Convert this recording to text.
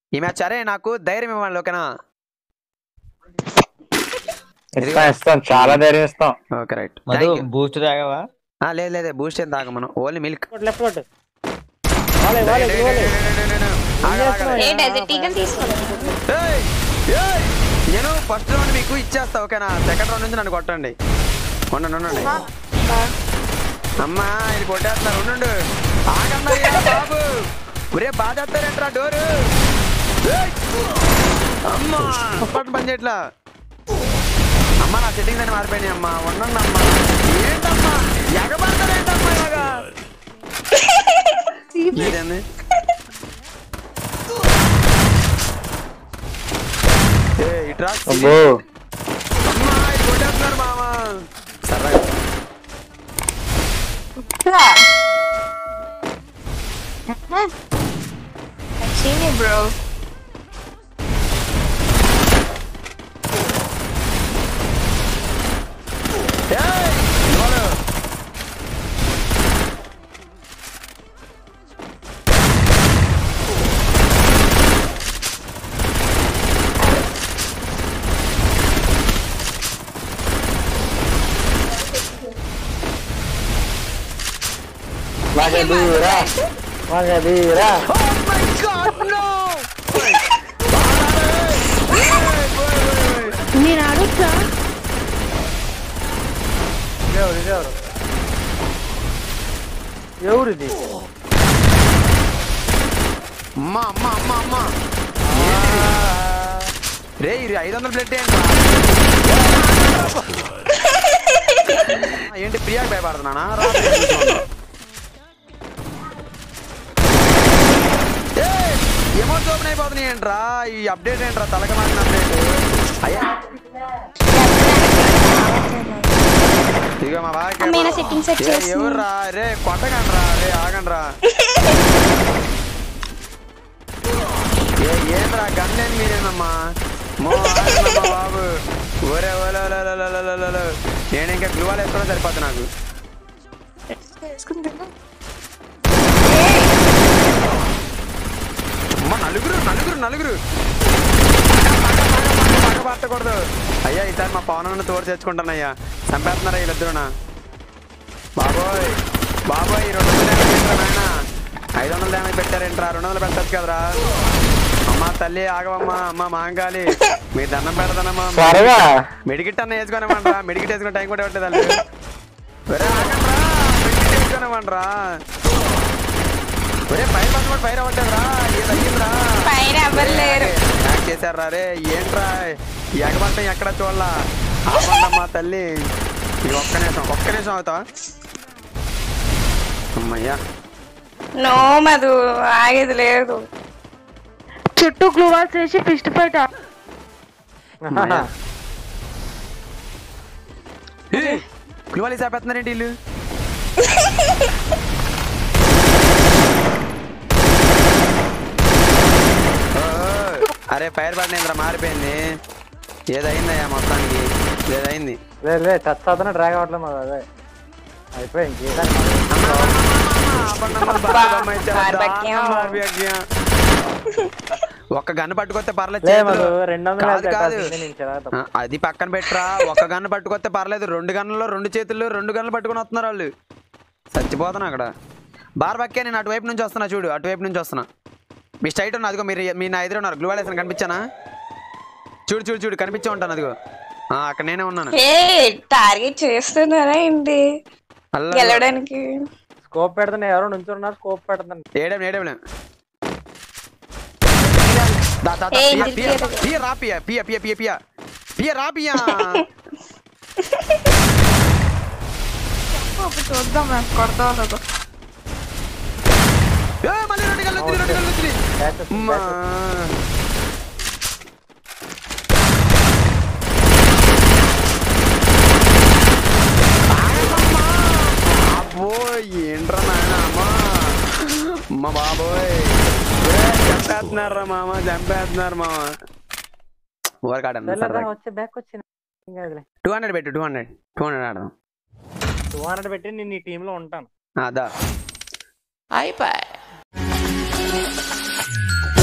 ఈ మ్యాచ్ అరే నాకు ధైర్యం ఇవ్వండి ఓకేనా ఇస్తాం ఇస్తాం చాలా ధైర్యం ఇస్తాం ఓకే రైట్ మధు బూస్ట్ తాగావా లేదు లేదు బూస్ట్ ఏం తాగ మనం ఓన్లీ మిల్క్ లెఫ్ట్ కొట్టు వాలే వాలే వాలే ఏ డెజర్ట్ ఈగల్ తీసుకోండి నేను ఫస్ట్ రౌండ్ మీకు ఇచ్చేస్తా ఓకేనా సెకండ్ రౌండ్ నుంచి నన్ను కొట్టండి ఉండండి ఉండండి అమ్మా ఇది కొట్టేస్తున్నారు ఉండు ఆగమ్మా ఏ బాబు ఒరే బాధేస్తారేంట్రా డోరు ఏయ్! అమ్మా పట్టు పని చేయట్లా అమ్మా నా సెట్టింగ్స్ అని మారిపోయినాయి అమ్మా ఉండండి అమ్మా ఏంటమ్మా ఎగబడతారేంటమ్మా ఇలాగా ఇదేంది ఏ ఇట్రా అబ్బో అమ్మా ఇది కొట్టేస్తున్నారు మామ సరే Actually, bro. ఏయ్! ఇవ్వను. మగధీరా మగధీరా Oh my God, no! ఏయ్, పోయ్, పోయ్, పోయ్. నేను అడుగుతా ఇదేవరు ఇదేవరు ఎవరిది అమ్మా అమ్మా అమ్మా అమ్మా రే ఇది ఐదు వందల ప్లేట్ ఏంటి ప్రియాకి భయపడుతున్నానా రా, ఏయ్, ఎమోట్స్ ఓపెన్ అయిపోతున్నాయి ఏంట్రా ఈ అప్డేట్ ఏంట్రా తలక మారిన అప్డేట్ అయ్యా ఇక మా బాగా అమ్మేనా setting set చేస్తుంది. ఎవర్రా రే కొట్టకండి రా రే ఆగండి రా ఏ ఏంద్రా గన్నేం మీరేనమ్మా మో ఆగండమ్మా బాబు ఒరే ఓలే ఓలే ఓలే ఓలే ఓలే ఓలే. నేను ఇంకా గ్లూవాల్ వేసుకోవడం సరిపోతుంది నాకు అమ్మ నలుగురు నలుగురు నలుగురు పగ పట్టకూడదు అయ్యా ఈసారి మా పవన్ తోడు తెచ్చుకుంటాను అయ్యా చంపేస్తున్నారా వీళ్ళిద్దరునా బాబోయ్ బాబోయ్ ఈ రెండు వందలు ఏమైనా ఏంట్రా నాయనా ఐదు వందలు ఏమైనా పెట్టారేంట్రా రెండు వందలు పెట్టచ్చు కదరా అమ్మ తల్లి ఆగవమ్మా అమ్మ మాంగాలి మీ దండం పెడతానమ్మా త్వరగా మెడికిట్ అన్న వేసుకోనమంటారా మెడికిట్ వేసుకుని టైం కూడా పట్టేది వాళ్ళు ఒరే ఆగండ్రా మెడికిట్ వేసుకోనమంటారా ఒరే ఫైర్ పక్కన కూడా ఫైర్ అవ్వట్లేదురా ఏది అయ్యిందిరా పైన ఎవరు లేరు హ్యాక్ చేశారా రే ఏంట్రా ఈ ఎగబట్టం ఎక్కడ చూడాలా ఆపండమ్మా తల్లి ఈ ఒక్క నిమిషం ఒక్క నిమిషం అవుతావా అమ్మయ్యా నో మధు ఆగేది లేదు చుట్టూ గ్లూవాల్స్ వేసి ఫిస్ట్ ఫైట్ అమ్మయ్యా. ఏయ్, గ్లూవాలి చేపేస్తున్నారేంటి వీళ్ళు ఓ, అరే ఫైర్ పడినేంద్ర మారిపోయింది ఏదైందయ్యా మొత్తానికి ఏదైంది లేదు లేదు టచ్ అవుతున్నా డ్రాగ్ అవ్వట్లేదు మాది అదే అయిపోయింది ఇంకేదాన్ని ఒక్క గన్ను పట్టుకొస్తే పర్లేదు లేదు చేతిలో. మధు రెండు వందలు కాదు, కాదు. పెట్టాల్సిందే నేను చిరాకు ఆ, అది పక్కన పెట్టరా ఒక గన్ను పట్టుకొస్తే పర్లేదు రెండు గన్నుల్లో రెండు చేతుల్లో రెండు గన్నులు పట్టుకొని వస్తున్నారు వాళ్ళు చచ్చిపోతున్నా అక్కడ బార్బక్కే నేను అటువైపు నుంచి వస్తున్నా చూడు అటువైపు నుంచి వస్తున్నా మీ స్ట్రైట్ ఉన్న అదిగో మీరు మీ నా ఎదురు ఉన్నారు గ్లూవాలేసిన కనిపించానా చూడు చూడు చూడు కనిపించే ఉంటాను అదిగో ఆ, అక్కడ నేనే ఉన్నాను ఏ టార్గెట్ చేస్తున్నారా ఏంటి అల్ల గెలవడానికి స్కోప్ పెడుతున్నా ఎవరో నుంచున్నారు స్కోప్ పెడుతున్నాను ఏడేం ఏడేం దా దా దా ఏయ్, పియ ఇది పియ తీయదు. పియ రా పియ పియ పియ పియ పియ పియ రా పియ చూద్దాం నాకు కొడతా లేదో ఏ మళ్ళీ రెండు గల్లు వచ్చింది రెండు గల్లు వచ్చింది Back వచ్చింది, అమ్మా. back ఆగమ్మా. అబ్బోయ్ ఏంట్రా నాయన అమ్మా అమ్మ బాబోయ్ ఏ, చంపేస్తున్నారా మామ చంపేస్తున్నారు మామ ఓవర్ కాడన్నా వచ్చి బ్యాక్ వచ్చింది ఇంకా టూ హండ్రెడ్ పెట్టు టూ హండ్రెడ్ టూ హండ్రెడ్ ఆడదాం టూ హండ్రెడ్ పెట్టి నేను ఈ టీంలో ఉంటాను అదా అయిపోయి